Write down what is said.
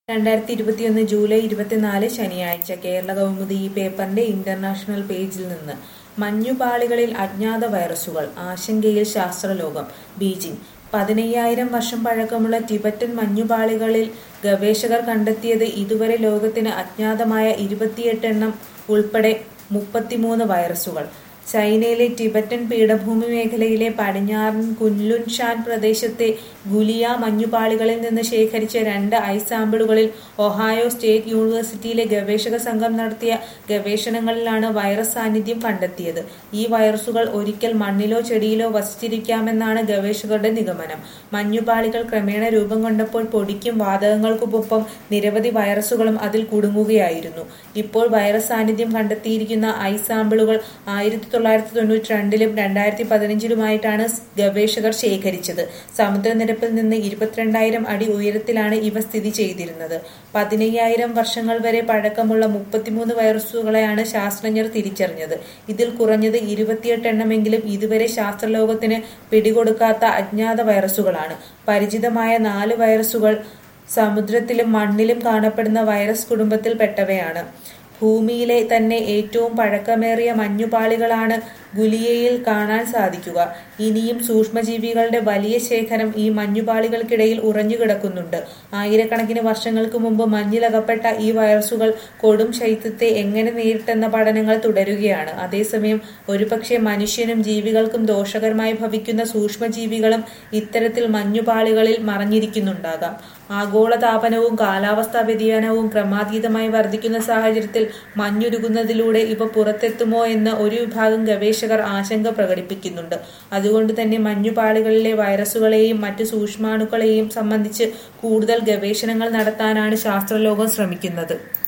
രണ്ടായിരത്തി ഇരുപത്തിയൊന്ന് ജൂലൈ ഇരുപത്തിനാല് ശനിയാഴ്ച കേരള കൗമുദി ഈ പേപ്പറിന്റെ ഇന്റർനാഷണൽ പേജിൽ നിന്ന് മഞ്ഞുപാളികളിൽ അജ്ഞാത വൈറസുകൾ ആശങ്കയിൽ ശാസ്ത്രലോകം ബീജിംഗ് പതിനയ്യായിരം വർഷം പഴക്കമുള്ള ടിബറ്റൻ മഞ്ഞുപാളികളിൽ ഗവേഷകർ കണ്ടെത്തിയത് ഇതുവരെ ലോകത്തിന് അജ്ഞാതമായ ഇരുപത്തിയെട്ട് എണ്ണം ഉൾപ്പെടെ മുപ്പത്തിമൂന്ന് വൈറസുകൾ ചൈനയിലെ ടിബറ്റൻ പീഠഭൂമി മേഖലയിലെ പടിഞ്ഞാറൻ കുൻലുൻ ഷാൻ പ്രദേശത്തെ ഗുലിയ മഞ്ഞുപാളികളിൽ നിന്ന് ശേഖരിച്ച രണ്ട് ഐസ് സാമ്പിളുകളിൽ ഒഹായോ സ്റ്റേറ്റ് യൂണിവേഴ്സിറ്റിയിലെ ഗവേഷക സംഘം നടത്തിയ ഗവേഷണങ്ങളിലാണ് വൈറസ് സാന്നിധ്യം കണ്ടെത്തിയത് ഈ വൈറസുകൾ ഒരിക്കൽ മണ്ണിലോ ചെടിയിലോ വസിച്ചിരിക്കാമെന്നാണ് ഗവേഷകരുടെ നിഗമനം മഞ്ഞുപാളികൾ ക്രമേണ രൂപം കൊണ്ടപ്പോൾ പൊടിക്കും വാതകങ്ങൾക്കുമൊപ്പം നിരവധി വൈറസുകളും അതിൽ കുടുങ്ങുകയായിരുന്നു ഇപ്പോൾ വൈറസ് സാന്നിധ്യം കണ്ടെത്തിയിരിക്കുന്ന ഐസ് സാമ്പിളുകൾ ആയിരത്തി തൊള്ളായിരത്തി തൊണ്ണൂറ്റി രണ്ടിലും രണ്ടായിരത്തി പതിനഞ്ചിലുമായിട്ടാണ് ഗവേഷകർ ശേഖരിച്ചത് സമുദ്രനിരപ്പിൽ നിന്ന് ഇരുപത്തിരണ്ടായിരം അടി ഉയരത്തിലാണ് ഇവ സ്ഥിതി ചെയ്തിരുന്നത് പതിനയ്യായിരം വർഷങ്ങൾ വരെ പഴക്കമുള്ള മുപ്പത്തിമൂന്ന് വൈറസുകളെയാണ് ശാസ്ത്രജ്ഞർ തിരിച്ചറിഞ്ഞത് ഇതിൽ കുറഞ്ഞത് ഇരുപത്തിയെട്ട് എണ്ണമെങ്കിലും ഇതുവരെ ശാസ്ത്രലോകത്തിന് പിടികൊടുക്കാത്ത അജ്ഞാത വൈറസുകളാണ് പരിചിതമായ നാല് വൈറസുകൾ സമുദ്രത്തിലും മണ്ണിലും കാണപ്പെടുന്ന വൈറസ് കുടുംബത്തിൽപ്പെട്ടവയാണ് ഭൂമിയിലെ തന്നെ ഏറ്റവും പഴക്കമേറിയ മഞ്ഞുപാളികളാണ് ഗുലിയയിൽ കാണാൻ സാധിക്കുക ഇനിയും സൂക്ഷ്മജീവികളുടെ വലിയ ശേഖരം ഈ മഞ്ഞുപാളികൾക്കിടയിൽ ഉറഞ്ഞുകിടക്കുന്നുണ്ട് ആയിരക്കണക്കിന് വർഷങ്ങൾക്ക് മുമ്പ് മഞ്ഞിലകപ്പെട്ട ഈ വൈറസുകൾ കൊടും ശൈത്യത്തെ എങ്ങനെ നേരിട്ടെന്ന പഠനങ്ങൾ തുടരുകയാണ് അതേസമയം ഒരുപക്ഷെ മനുഷ്യനും ജീവികൾക്കും ദോഷകരമായി ഭവിക്കുന്ന സൂക്ഷ്മജീവികളും ഇത്തരത്തിൽ മഞ്ഞുപാളികളിൽ മറഞ്ഞിരിക്കുന്നുണ്ടാകാം ആഗോളതാപനവും കാലാവസ്ഥാ വ്യതിയാനവും ക്രമാതീതമായി വർദ്ധിക്കുന്ന സാഹചര്യത്തിൽ മഞ്ഞുരുകുന്നതിലൂടെ ഇവ പുറത്തെത്തുമോ എന്ന് ഒരു വിഭാഗം ഗവേഷകർ ആശങ്ക പ്രകടിപ്പിക്കുന്നുണ്ട് അതുകൊണ്ട് തന്നെ മഞ്ഞുപാളികളിലെ വൈറസുകളെയും മറ്റ് സൂക്ഷ്മാണുക്കളെയും സംബന്ധിച്ച് കൂടുതൽ ഗവേഷണങ്ങൾ നടത്താനാണ് ശാസ്ത്രലോകം ശ്രമിക്കുന്നത്